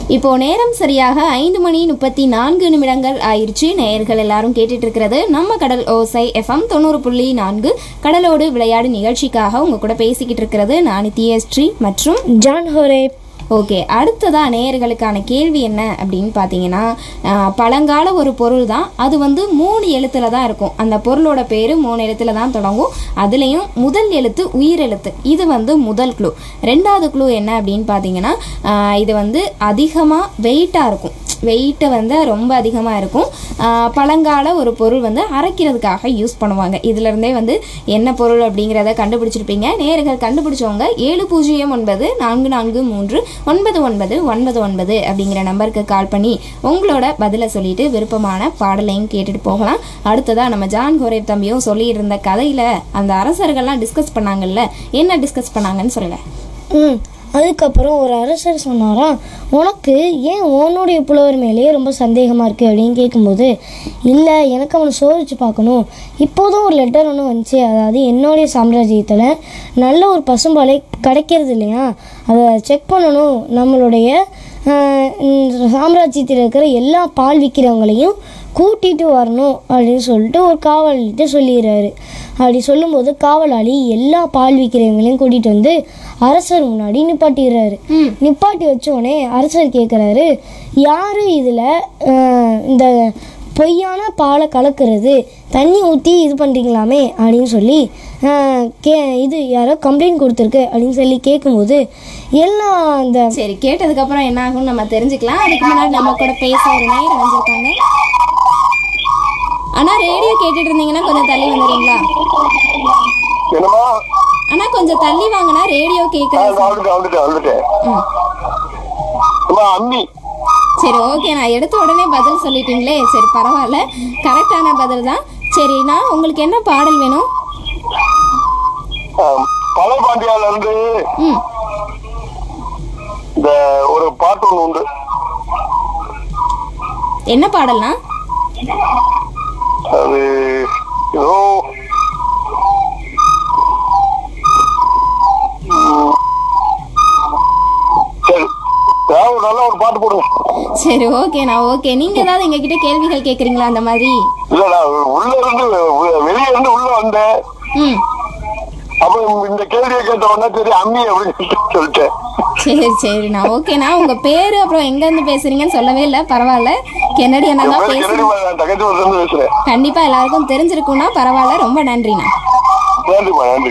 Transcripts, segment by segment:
இப்போ நேரம் சரியாக ஐந்து மணி முப்பத்தி நான்கு நிமிடங்கள் ஆயிடுச்சு நேயர்கள் எல்லாரும் கேட்டுட்டு இருக்கிறது நம்ம கடல் ஓசை எஃப்எம் தொண்ணூறு புள்ளி நான்கு கடலோடு விளையாடு நிகழ்ச்சிக்காக உங்க கூட பேசிக்கிட்டு இருக்கிறது நான் நித்யஸ்ரீ மற்றும் ஜான் ஹோரே ஓகே அடுத்ததா நேயர்களுக்கான கேள்வி என்ன அப்படின்னு பார்த்தீங்கன்னா ஆஹ், பழங்கால ஒரு பொருள் தான் அது வந்து மூணு எழுத்துல தான் இருக்கும் அந்த பொருளோட பேர் மூணு எழுத்துல தான் தொடங்கும் அதுலேயும் முதல் எழுத்து உயிரெழுத்து இது வந்து முதல் க்ளூ ரெண்டாவது க்ளூ என்ன அப்படின்னு பார்த்தீங்கன்னா ஆஹ், இது வந்து அதிகமாக வெயிட்டாக இருக்கும் வெயிட்டு வந்து ரொம்ப அதிகமாக இருக்கும் ஆஹ், பழங்கால ஒரு பொருள் வந்து அரைக்கிறதுக்காக யூஸ் பண்ணுவாங்க இதுலேருந்தே வந்து என்ன பொருள் அப்படிங்கிறத கண்டுபிடிச்சிருப்பீங்க நேர்கள் கண்டுபிடிச்சவங்க ஏழு பூஜ்ஜியம் ஒன்பது நான்கு நான்கு மூன்று ஒன்பது ஒன்பது ஒன்பது ஒன்பது அப்படிங்கிற நம்பருக்கு கால் பண்ணி உங்களோட பதிலை சொல்லிட்டு விருப்பமான பாடலையும் கேட்டுட்டு போகலாம் அடுத்ததாக நம்ம ஜான் கோரேப் தம்பியும் சொல்லியிருந்த கதையில் அந்த அரசர்கள்லாம் டிஸ்கஸ் பண்ணாங்கல்ல என்ன டிஸ்கஸ் பண்ணாங்கன்னு சொல்லலை ம் அதுக்கப்புறம் ஒரு அரசர் சொன்னாராம் உனக்கு ஏன் உன்னுடைய புலவர் மேலேயே ரொம்ப சந்தேகமாக இருக்குது அப்படின்னு கேட்கும்போது இல்லை எனக்கு அவனை சோதிச்சு பார்க்கணும் இப்போதும் ஒரு லெட்டர் ஒன்று வந்துச்சு அதாவது என்னுடைய சாம்ராஜ்யத்தில் நல்ல ஒரு பசும்பாலை கிடைக்கிறது இல்லையா அதை செக் பண்ணணும் நம்மளுடைய ஆஹ், இந்த சாம்ராஜ்யத்தில் இருக்கிற எல்லா பால் விற்கிறவங்களையும் கூட்டிகிட்டு வரணும் அப்படின்னு சொல்லிட்டு ஒரு காவலாளிகிட்ட சொல்லிடுறாரு அப்படி சொல்லும்போது காவலாளி எல்லா பால் விற்கிறவங்களையும் கூட்டிகிட்டு வந்து அரசர் முன்னாடி நிப்பாட்டிடுறாரு நிப்பாட்டி வச்ச உடனே அரசர் கேட்குறாரு யார் இதில் இந்த பொய்யான பாலை கலக்கிறது தண்ணி ஊற்றி இது பண்ணுறீங்களாமே அப்படின்னு சொல்லி ஆஹ், கே இது யாரோ கம்ப்ளைண்ட் கொடுத்துருக்கு அப்படின்னு சொல்லி கேட்கும்போது எல்லா அந்த சரி கேட்டதுக்கப்புறம் என்ன ஆகும்னு நம்ம தெரிஞ்சுக்கலாம் அதுக்கு முன்னாடி நம்ம கூட பேச ஒரு நேரம் வந்திருக்காங்க அண்ணா ரேடியோ கேட்டுட்டு இருந்தீங்கன்னா கொஞ்சம் தள்ளி வந்துடுறீங்களா என்னமா அண்ணா கொஞ்சம் தள்ளி வாங்கினா ரேடியோ ஆ, கேட்குறது வந்துட்டேன் வந்துட்டேன் வந்துட்டேன் ம் அம்மா அம்மி சரி ஓகே நான் எடுத்த உடனே பதில் சொல்லிட்டீங்களே சரி பரவாயில்ல கரெக்டான பதில் தான் சரிண்ணா உங்களுக்கு என்ன பாடல் வேணும் பழபாண்டியால இருந்து ம் இந்த ஒரு பாட்டு ஒண்ணு உண்டு என்ன பாடல்னா அது ஏதோ ம், சரி ஏதாவது ஒரு நல்ல ஒரு பாட்டு போடுங்க சரி ஓகேண்ணா ஓகே நீங்கள் ஏதாவது எங்ககிட்ட கேள்விகள் கேட்குறீங்களா அந்த மாதிரி இல்ல நான் உள்ள இருந்து வெ- வெளிய இருந்து உள்ள வந்தேன் ம் அப்ப இந்த கேள்வியை கேட்ட உடனே சரி அம்மி அப்படின்னு சொல்லிட்டேன் சரி சரிண்ணா ஓகேண்ணா உங்கள் பேர் அப்புறம் எங்கேருந்து பேசுகிறீங்கன்னு சொல்லவே இல்லை பரவாயில்ல கென்னடி அண்ணா என் தான் பேரு பேசுகிறேன் கென்னடி நான் தகச்சூர்ல இருந்து பேசுறேன் கண்டிப்பாக எல்லாருக்கும் தெரிஞ்சிருக்கும்னா பரவாயில்ல ரொம்ப நன்றிண்ணா நன்றிம்மா நன்றி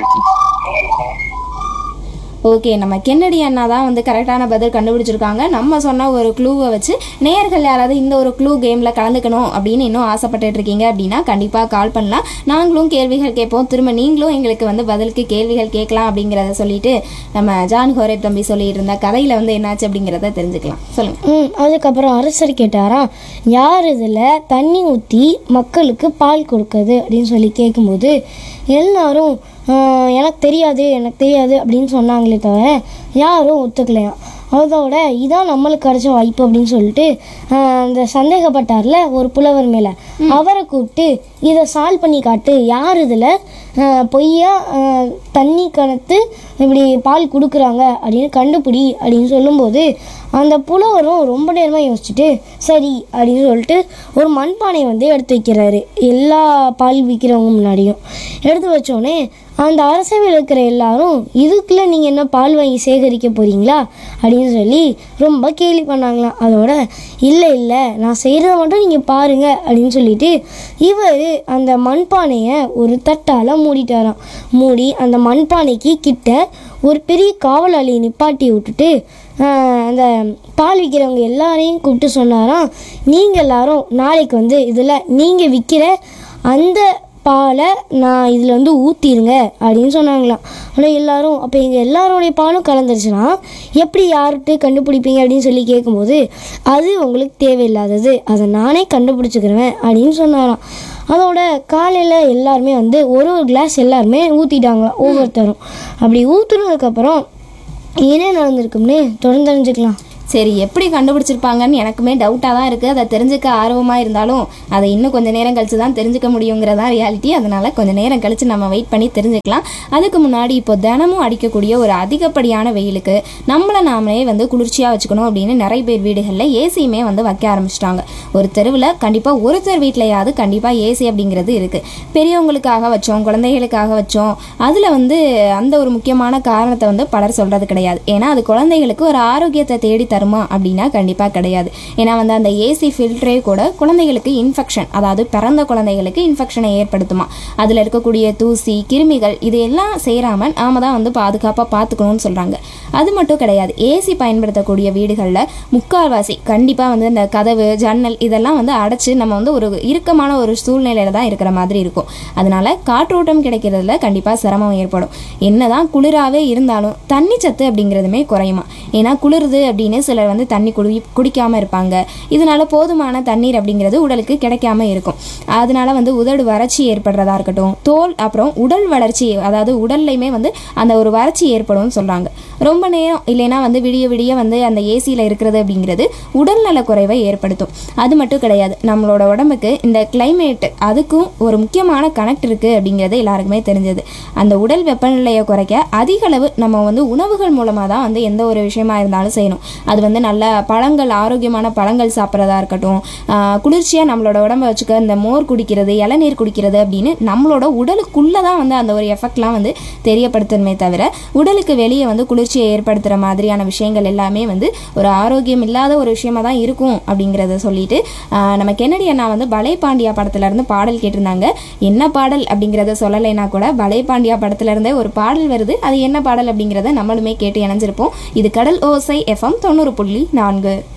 ஓகே நம்ம கென்னடி அண்ணா தான் வந்து கரெக்டான பதில் கண்டுபிடிச்சிருக்காங்க நம்ம சொன்ன ஒரு க்ளூவை வச்சு நேயர்கள் யாராவது இந்த ஒரு க்ளூ கேமில் கலந்துக்கணும் அப்படின்னு இன்னும் ஆசைப்பட்டுட்டு இருக்கீங்க அப்படின்னா கண்டிப்பாக கால் பண்ணலாம் நாங்களும் கேள்விகள் கேட்போம் திரும்ப நீங்களும் எங்களுக்கு வந்து பதிலுக்கு கேள்விகள் கேட்கலாம் அப்படிங்கிறத சொல்லிட்டு நம்ம ஜான் ஹோரேப் தம்பி சொல்லிட்டு இருந்த கதையில் வந்து என்னாச்சு அப்படிங்கிறத தெரிஞ்சுக்கலாம் சொல்லுங்கள் ம் அதுக்கப்புறம் அரசர் கேட்டாராம் யார் இதில் தண்ணி ஊற்றி மக்களுக்கு பால் கொடுக்குது அப்படின்னு சொல்லி கேட்கும்போது எல்லாரும் "ஆஹ், எனக்கு தெரியாது எனக்கு தெரியாது அப்படின்னு சொன்னாங்களே தவிர யாரும் ஒத்துக்கலையாம் அதோட இதான் நம்மளுக்கு கிடைச்ச வாய்ப்பு அப்படின்னு சொல்லிட்டு ஆஹ், அந்த சந்தேகப்பட்டார்ல ஒரு புலவர் மேலே அவரை கூப்பிட்டு இதை சால்வ் பண்ணி காட்டு யார் இதில் பொய்யா ஆஹ், தண்ணி கணத்து இப்படி பால் கொடுக்குறாங்க அப்படின்னு கண்டுபிடி அப்படின்னு சொல்லும்போது அந்த புலவரும் ரொம்ப நேரமாக யோசிச்சுட்டு சரி அப்படின்னு சொல்லிட்டு ஒரு மண்பானையை வந்து எடுத்து வைக்கிறாரு எல்லா பால் விற்கிறவங்க முன்னாடியும் எடுத்து வச்சோடனே அந்த அரசவையில் இருக்கிற எல்லாரும் இதுக்குள்ள நீங்கள் என்ன பால் வாங்கி சேகரிக்க போறீங்களா அப்படின்னு சொல்லி ரொம்ப கேலி பண்ணாங்களாம் அதோட இல்லை இல்லை நான் செய்கிறத மட்டும் நீங்கள் பாருங்க அப்படின்னு சொல்லிட்டு இவர் அந்த மண்பானையை ஒரு தட்டால் மூடிட்டாராம் மூடி அந்த மண்பானைக்கு கிட்ட ஒரு பெரிய காவலாளியை நிப்பாட்டி விட்டுட்டு ஆஹ், அந்த பால் விற்கிறவங்க எல்லாரையும் கூப்பிட்டு சொன்னாராம் நீங்கள் எல்லாரும் நாளைக்கு வந்து இதில் நீங்கள் விற்கிற அந்த பாலை நான் இதில் வந்து ஊற்றிருங்க அப்படின்னு சொன்னாங்களாம் ஆனால் எல்லாரும் அப்போ எங்கள் எல்லாரோடைய பாலும் கலந்துருச்சுன்னா எப்படி யார்கிட்ட கண்டுபிடிப்பீங்க அப்படின்னு சொல்லி கேட்கும்போது அது உங்களுக்கு தேவையில்லாதது அதை நானே கண்டுபிடிச்சிக்கிறேன் அப்படின்னு சொன்னாராம் அதோட காலையில் எல்லாருமே வந்து ஒரு ஒரு கிளாஸ் எல்லாருமே ஊற்றிட்டாங்களாம் ஒவ்வொருத்தரும் அப்படி ஊற்றுனதுக்கப்புறம் என்ன நடந்திருக்கும்னு தொடர்ந்து தெரிஞ்சுக்கலாம் சரி எப்படி கண்டுபிடிச்சிருப்பாங்கன்னு எனக்குமே டவுட்டாக தான் இருக்குது அதை தெரிஞ்சுக்க ஆர்வமாக இருந்தாலும் அதை இன்னும் கொஞ்சம் நேரம் கழிச்சு தான் தெரிஞ்சுக்க முடியுங்கிறதா ரியாலிட்டி அதனால் கொஞ்சம் நேரம் கழிச்சு நம்ம வெயிட் பண்ணி தெரிஞ்சுக்கலாம் அதுக்கு முன்னாடி இப்போ தினமும் அடிக்கக்கூடிய ஒரு அதிகப்படியான வெயிலுக்கு நம்மளை நாமளே வந்து குளிர்ச்சியாக வச்சுக்கணும் அப்படின்னு நிறைய பேர் வீடுகளில் ஏசியுமே வந்து வைக்க ஆரம்பிச்சிட்டாங்க ஒரு தெருவில் கண்டிப்பாக ஒருத்தர் வீட்லையாவது கண்டிப்பாக ஏசி அப்படிங்கிறது இருக்குது பெரியவங்களுக்காக வச்சோம் குழந்தைகளுக்காக வச்சோம் அதில் வந்து அந்த ஒரு முக்கியமான காரணத்தை வந்து பலர் சொல்கிறது கிடையாது ஏன்னா அது குழந்தைகளுக்கு ஒரு ஆரோக்கியத்தை தேடி தருமா அப்படின்னா கண்டிப்பாக கிடையாது ஏன்னா வந்து அந்த ஏசி ஃபில்டரே கூட குழந்தைகளுக்கு இன்ஃபெக்ஷன் அதாவது பிறந்த குழந்தைகளுக்கு இன்ஃபெக்ஷனை ஏற்படுத்துமா அதில் இருக்கக்கூடிய தூசி கிருமிகள் இது எல்லாம் சேராமல் நாம தான் வந்து பாதுகாப்பாக பார்த்துக்கணும்னு சொல்கிறாங்க அது மட்டும் கிடையாது ஏசி பயன்படுத்தக்கூடிய வீடுகளில் முக்கால்வாசி கண்டிப்பாக வந்து இந்த கதவு ஜன்னல் இதெல்லாம் வந்து அடைச்சு நம்ம வந்து ஒரு இறுக்கமான ஒரு சூழ்நிலையில தான் இருக்கிற மாதிரி இருக்கும் அதனால காற்றோட்டம் கிடைக்கிறதுல கண்டிப்பாக சிரமம் ஏற்படும் என்னதான் குளிராகவே இருந்தாலும் தண்ணி சத்து அப்படிங்கிறதுமே குறையுமா ஏன்னா குளிருது அப்படின்னு சிலர் வந்து தண்ணி குடி குடிக்காமல் இருப்பாங்க இதனால போதுமான தண்ணீர் அப்படிங்கிறது உடலுக்கு கிடைக்காம இருக்கும் அதனால வந்து உதடு வறட்சி ஏற்படுறதா இருக்கட்டும் தோல் அப்புறம் உடல் வளர்ச்சி அதாவது உடல்லையுமே வந்து அந்த ஒரு வறட்சி ஏற்படும்னு சொல்கிறாங்க ரொம்ப நேரம் இல்லைன்னா வந்து விடிய விடிய வந்து அந்த ஏசியில் இருக்கிறது அப்படிங்கிறது உடல்நல குறைவை ஏற்படுத்தும் அது மட்டும் கிடையாது நம்மளோட உடம்புக்கு இந்த climate அதுக்கும் ஒரு முக்கியமான கனெக்ட் இருக்குது அப்படிங்கிறது எல்லாருக்குமே தெரிஞ்சது அந்த உடல் வெப்பநிலையை குறைக்க அதிக அளவு நம்ம வந்து உணவுகள் மூலமாக தான் வந்து எந்த ஒரு விஷயமா இருந்தாலும் செய்யணும் அது வந்து நல்ல பழங்கள் ஆரோக்கியமான பழங்கள் சாப்பிட்றதா இருக்கட்டும் குளிர்ச்சியாக நம்மளோட உடம்ப வச்சுக்க இந்த மோர் குடிக்கிறது இளநீர் குடிக்கிறது அப்படின்னு நம்மளோட உடலுக்குள்ளே தான் வந்து அந்த ஒரு எஃபெக்ட்லாம் வந்து தெரியப்படுத்தணுமே தவிர உடலுக்கு வெளியே வந்து குளிர்ச்சியை ஏற்படுத்துகிற மாதிரியான விஷயங்கள் எல்லாமே வந்து ஒரு ஆரோக்கியம் இல்லாத ஒரு விஷயமா தான் இருக்கும் அப்படிங்கிறத சொல்லிட்டு ஆஹ் நம்ம கென்னடி அண்ணா வந்து பலே பாண்டியா படத்துல இருந்து பாடல் கேட்டிருந்தாங்க என்ன பாடல் அப்படிங்கிறத சொல்லலைன்னா கூட பலே பாண்டியா படத்துல இருந்தே ஒரு பாடல் வருது அது என்ன பாடல் அப்படிங்கிறத நம்மளுமே கேட்டு இணைஞ்சிருப்போம் இது கடல் ஓசை எஃப்எம் தொண்ணூறு புள்ளி நான்கு